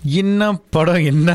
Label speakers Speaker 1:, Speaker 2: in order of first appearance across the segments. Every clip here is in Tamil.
Speaker 1: என்ன படம் என்ன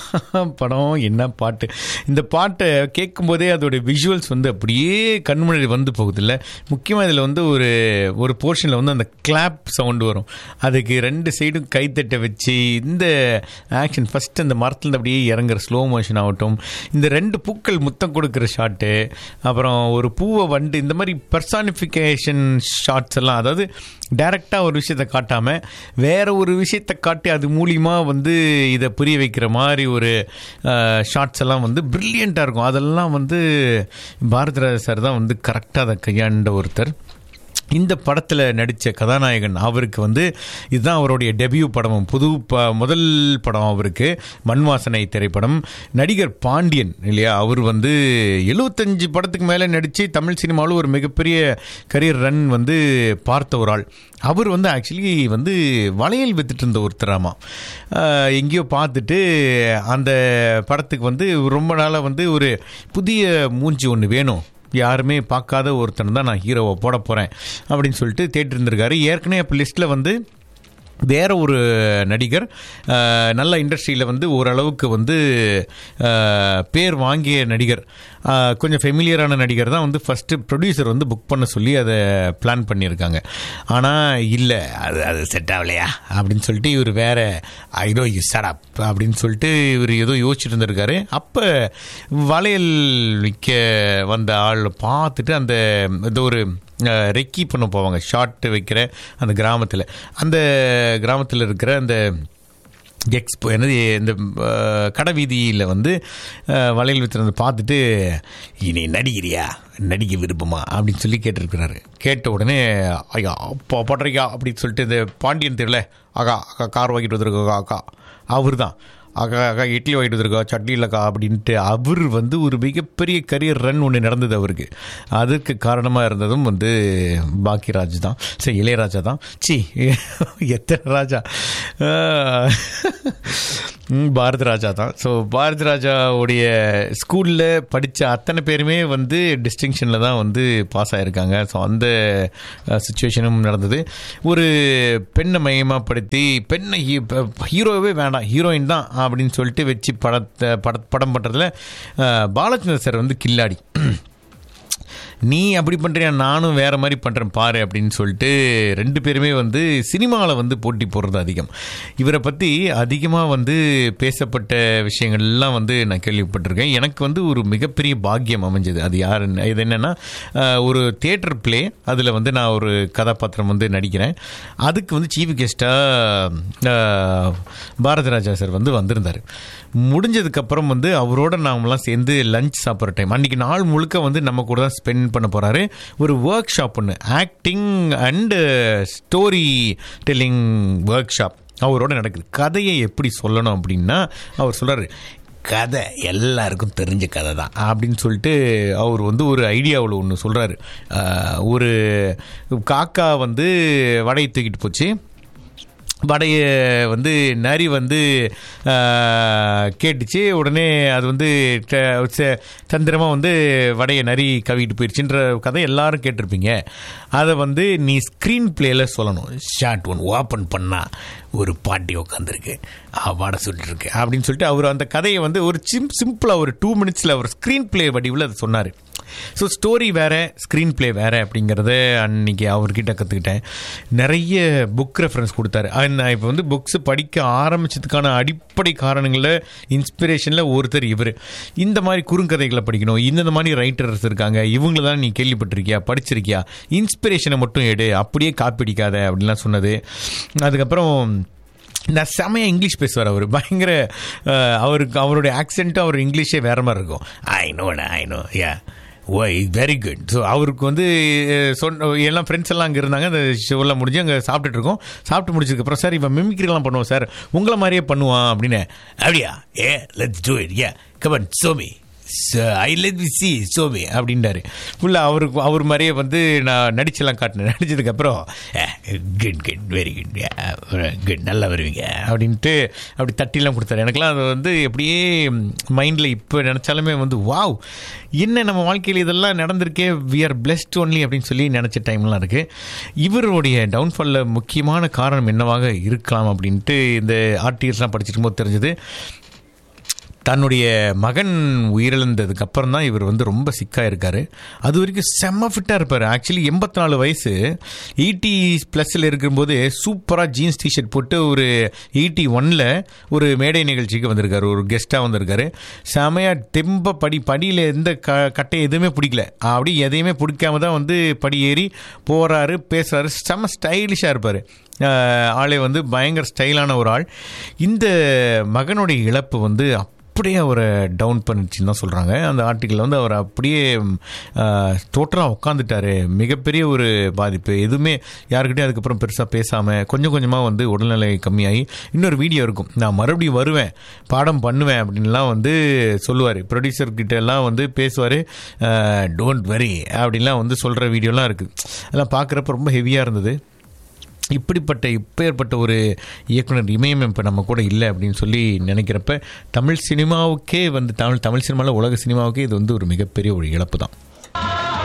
Speaker 1: படம் என்ன பாட்டு இந்த பாட்டை கேட்கும்போதே அதோட விஷுவல்ஸ் வந்து அப்படியே கண் முன்னாடி வந்து போகுது இல்லை முக்கியமாக இதில் வந்து ஒரு ஒரு போர்ஷனில் வந்து அந்த கிளாப் சவுண்டு வரும் அதுக்கு ரெண்டு சைடும் கைத்தட்டை வச்சு இந்த ஆக்ஷன் ஃபஸ்ட்டு அந்த மரத்துலேருந்து அப்படியே இறங்குற ஸ்லோ மோஷன் ஆகட்டும் இந்த ரெண்டு பூக்கள் முத்தம் கொடுக்குற ஷாட்டு அப்புறம் ஒரு பூவை வண்டு இந்த மாதிரி பர்சானிஃபிகேஷன் ஷாட்ஸ் எல்லாம் அதாவது டைரெக்டாக ஒரு விஷயத்தை காட்டாமல் வேற ஒரு விஷயத்தை காட்டி அது மூலியமா வந்து இதை புரிய வைக்கிற மாதிரி ஒரு ஷார்ட்ஸ் எல்லாம் வந்து பிரில்லியண்ட்டாக இருக்கும் அதெல்லாம் வந்து பாரதிராஜ சார் தான் வந்து கரெக்டாக அதை கையாண்ட ஒருத்தர் இந்த படத்தில் நடித்த கதாநாயகன் அவருக்கு வந்து இதுதான் அவருடைய டெபியூ படமும் புது ப முதல் படம் அவருக்கு மண்வாசனை திரைப்படம் நடிகர் பாண்டியன் இல்லையா அவர் வந்து எழுபத்தஞ்சு படத்துக்கு மேலே நடித்து தமிழ் சினிமாவில் ஒரு மிகப்பெரிய கரியர் ரன் வந்து பார்த்த ஒரு ஆள் அவர் வந்து ஆக்சுவலி வந்து வளையல் வித்துட்டு இருந்த ஒருத்தராமா ஆஹ் எங்கேயோ பார்த்துட்டு அந்த படத்துக்கு வந்து ரொம்ப நாளாக வந்து ஒரு புதிய மூஞ்சி ஒன்று வேணும் யாருமே பார்க்காத ஒருத்தன் தான் நான் ஹீரோவை போட போகிறேன் அப்படின்னு சொல்லிட்டு தேட்டர் இருந்திருக்காரு ஏற்கனவே அப்போ லிஸ்ட்டில் வந்து வேற ஒரு நடிகர் அஹ், நல்ல இண்டஸ்ட்ரியில் வந்து ஓரளவுக்கு வந்து அஹ், பேர் வாங்கிய நடிகர் அஹ், கொஞ்சம் ஃபெமிலியரான நடிகர் தான் வந்து ஃபஸ்ட்டு ப்ரொடியூசர் வந்து புக் பண்ண சொல்லி அதை பிளான் பண்ணியிருக்காங்க ஆனால் இல்லை அது அது செட் ஆகலையா அப்படின்னு சொல்லிட்டு இவர் வேற ஐடோ யூ சடப் அப்படின்னு சொல்லிட்டு இவர் ஏதோ யோசிச்சுட்டு இருந்திருக்காரு அப்போ வளையல் விற்க வந்த ஆள் பார்த்துட்டு அந்த ஏதோ ஒரு அஹ், ரெக்கி பண்ண போவாங்க ஷார்ட் வைக்கிற அந்த கிராமத்தில் அந்த கிராமத்தில் இருக்கிற அந்த எக்ஸ்போ என்னது இந்த அஹ், கடை வீதியில் வந்து அஹ், வளையல் வித்துறதை பார்த்துட்டு இனி நடிக்கிறியா நடிக்க விருப்பமா அப்படின்னு சொல்லி கேட்டிருக்கிறாரு கேட்ட உடனே ஐயா அப்போ படுறியா அப்படின்னு சொல்லிட்டு இந்த பாண்டியன் தெரியல அக்கா அக்கா கார் வாங்கிட்டு வந்திருக்கா அக்கா அவர் தான் அக்கா அக்கா இட்லி வாங்கிட்டு வந்திருக்கா சட்னி இல்லைக்கா அப்படின்ட்டு அவர் வந்து ஒரு மிகப்பெரிய கரியர் ரன் ஒன்று நடந்தது அவருக்கு அதுக்கு காரணமாக இருந்ததும் வந்து பாக்கியராஜ் தான் சரி இளையராஜா தான் சி எத்தனை ராஜா ஆஹ், ம், பாரதி ராஜா தான் ஸோ பாரதி ராஜாவுடைய ஸ்கூலில் படித்த அத்தனை பேருமே வந்து டிஸ்டிங்ஷனில் தான் வந்து பாஸ் ஆகிருக்காங்க ஸோ அந்த சுச்சுவேஷனும் நடந்தது ஒரு பெண்ணை மையமாக படுத்தி பெண்ணை ஹீ- ப- ஹீரோவே வேண்டாம் ஹீரோயின் தான் அப்படின்னு சொல்லிட்டு வச்சு படத்தை பட படம் பண்ணுறதுல பாலச்சந்திர சார் வந்து கில்லாடி நீ அப்படி பண்ணுறியா நானும் வேற மாதிரி பண்ணுறேன் பாரு அப்படின்னு சொல்லிட்டு ரெண்டு பேருமே வந்து சினிமாவில் வந்து போட்டி போடுறது அதிகம் இவரை பற்றி அதிகமாக வந்து பேசப்பட்ட விஷயங்கள்லாம் வந்து நான் கேள்விப்பட்டிருக்கேன் எனக்கு வந்து ஒரு மிகப்பெரிய பாக்கியம் அமைஞ்சது அது யார் இது என்னென்னா ஒரு தியேட்டர் ப்ளே அதில் வந்து நான் ஒரு கதாபாத்திரம் வந்து நடிக்கிறேன் அதுக்கு வந்து சீஃப் கெஸ்ட்டாக பாரதிராஜா சார் வந்து வந்திருந்தார் முடிஞ்சதுக்கப்புறம் வந்து அவரோட நாமெல்லாம் சேர்ந்து லஞ்ச் சாப்பிட்ற டைம் அன்றைக்கி நாள் முழுக்க வந்து நம்ம கூட தான் ஸ்பெண்ட் பண்ண போகிறாரு ஒரு ஒர்க் ஷாப் ஒன்று acting and story telling workshop அவரோட நடக்குது கதையை எப்படி சொல்லணும் அப்படின்னா அவர் சொல்கிறாரு கதை எல்லாருக்கும் தெரிஞ்ச கதை தான் அப்படின்னு சொல்லிட்டு அவர் வந்து ஒரு ஐடியாவில் ஒன்று சொல்கிறாரு ஒரு காக்கா வந்து வடையை தூக்கிட்டு போச்சு வடையை வந்து நரி வந்து ஆஹ், கேட்டுச்சு உடனே அது வந்து ட- ச- தந்திரமா வந்து வடையை நரி கவிட்டு போயிடுச்சுன்ற கதை எல்லாரும் கேட்டிருப்பீங்க அதை வந்து நீ ஸ்க்ரீன் பிளேல சொல்லணும் ஷார்ட் ஒன் ஓப்பன் பண்ணா ஒரு பாட்டி உட்காந்துருக்கு வடை சுட்டுருக்கு அப்படின்னு சொல்லிட்டு அவர் அந்த கதையை வந்து ஒரு சிம் சிம்பிளாக ஒரு டூ மினிட்ஸில் அவர் ஸ்க்ரீன் பிளே வடிவில் அதை சொன்னார் ஸோ ஸ்டோரி வேற ஸ்க்ரீன் பிளே வேற அப்படிங்கிறத அன்னைக்கு அவர்கிட்ட கற்றுக்கிட்டேன் நிறைய புக் ரெஃபரன்ஸ் கொடுத்தாரு அது நான் இப்போ வந்து புக்ஸ் படிக்க ஆரம்பிச்சதுக்கான அடிப்படை காரணங்களில் இன்ஸ்பிரேஷனில் ஒருத்தர் இவர் இந்த மாதிரி குறுங்கதைகளை படிக்கணும் இந்த மாதிரி ரைட்டர்ஸ் இருக்காங்க இவங்கள தான் நீ கேள்விப்பட்டிருக்கியா படிச்சிருக்கியா இன்ஸ்பிரேஷனை மட்டும் எடு அப்படியே காப்பிடிக்காத அப்படின்லாம் சொன்னது அதுக்கப்புறம் நான் செமையா இங்கிலீஷ் பேசுவார் அவர் பயங்கர அஹ், அவருக்கு அவருடைய ஆக்சென்ட்டும் அவர் இங்கிலீஷே வேற மாதிரி இருக்கும் ஐ நோடா I know yeah oh very good so அவருக்கு வந்து அஹ், சொன்ன எல்லாம் ஃப்ரெண்ட்ஸ் எல்லாம் அங்கே இருந்தாங்க அந்த ஷோலாம் முடிஞ்சு அங்கே சாப்பிட்டுட்டு இருக்கோம் சாப்பிட்டு முடிச்சதுக்கப்புறம் சார் இவன் மிமிக்ரிலாம் பண்ணுவோம் சார் உங்களை மாதிரியே பண்ணுவான் அப்படின்னு அப்படியா ஏ let's do it yeah come on show me I let see சோபி அப்படின்றாரு ஃபுல்லாக அவருக்கு அவர் மாதிரியே வந்து நான் நடிச்செல்லாம் காட்டினேன் நடிச்சதுக்கப்புறம் good good very good good நல்லா வருவீங்க அப்படின்ட்டு அப்படி தட்டிலாம் கொடுத்தாரு எனக்குலாம் அது வந்து எப்படியே மைண்டில் இப்போ நினச்சாலுமே வந்து வாவ் என்ன நம்ம வாழ்க்கையில் இதெல்லாம் நடந்திருக்கே வி ஆர் பிளெஸ்ட் ஒன்லி அப்படின்னு சொல்லி நினச்ச டைம்லாம் இருக்குது இவருடைய டவுன்ஃபாலில் முக்கியமான காரணம் என்னவாக இருக்கலாம் அப்படின்ட்டு இந்த ஆர்டிஎஸ்லாம் படிச்சிருக்கும் போது தெரிஞ்சது தன்னுடைய மகன் உயிரிழந்ததுக்கு அப்புறம் தான் இவர் வந்து ரொம்ப சிக்காக இருக்கார் அது வரைக்கும் செம்ம ஃபிட்டாக இருப்பார் ஆக்சுவலி எண்பத்தி நாலு வயசு எயிட்டி ப்ளஸில் இருக்கும்போது சூப்பராக ஜீன்ஸ் டிஷர்ட் போட்டு ஒரு எயிட்டி ஒனில் ஒரு மேடை நிகழ்ச்சிக்கு வந்திருக்காரு ஒரு கெஸ்ட்டாக வந்திருக்காரு செமையாக தெம்ப படி படியில் எந்த க கட்டை எதுவுமே பிடிக்கல அப்படி எதையுமே பிடிக்காம தான் வந்து படி ஏறி போகிறாரு பேசுகிறாரு செம்ம ஸ்டைலிஷாக இருப்பார் ஆளே வந்து பயங்கர ஸ்டைலான ஒரு ஆள் இந்த மகனுடைய இழப்பு வந்து அப்படியே அவரை டவுன் பண்ணிடுச்சுன்னு தான் சொல்கிறாங்க அந்த ஆர்டிக்கிளில் வந்து அவர் அப்படியே டோட்டலாக உட்காந்துட்டாரு மிகப்பெரிய ஒரு பாதிப்பு எதுவுமே யாருக்கிட்டையும் அதுக்கப்புறம் பெருசாக பேசாமல் கொஞ்சம் கொஞ்சமாக வந்து உடல்நிலை கம்மியாகி இன்னொரு வீடியோ இருக்கும் நான் மறுபடியும் வருவேன் பாடம் பண்ணுவேன் அப்படின்லாம் வந்து சொல்லுவார் ப்ரொடியூசர்கிட்ட எல்லாம் வந்து பேசுவார் டோன்ட் வரி அப்படின்லாம் வந்து சொல்கிற வீடியோலாம் இருக்குது அதெல்லாம் பார்க்குறப்ப ரொம்ப ஹெவியாக இருந்தது இப்படிப்பட்ட இப்பேற்பட்ட ஒரு இயக்குனர் இமயம் இப்போ நம்ம கூட இல்லை அப்படின்னு சொல்லி நினைக்கிறப்ப தமிழ் சினிமாவுக்கே வந்து தமிழ் தமிழ் சினிமாவில் உலக சினிமாவுக்கே இது வந்து ஒரு மிகப்பெரிய ஒரு இழப்பு தான்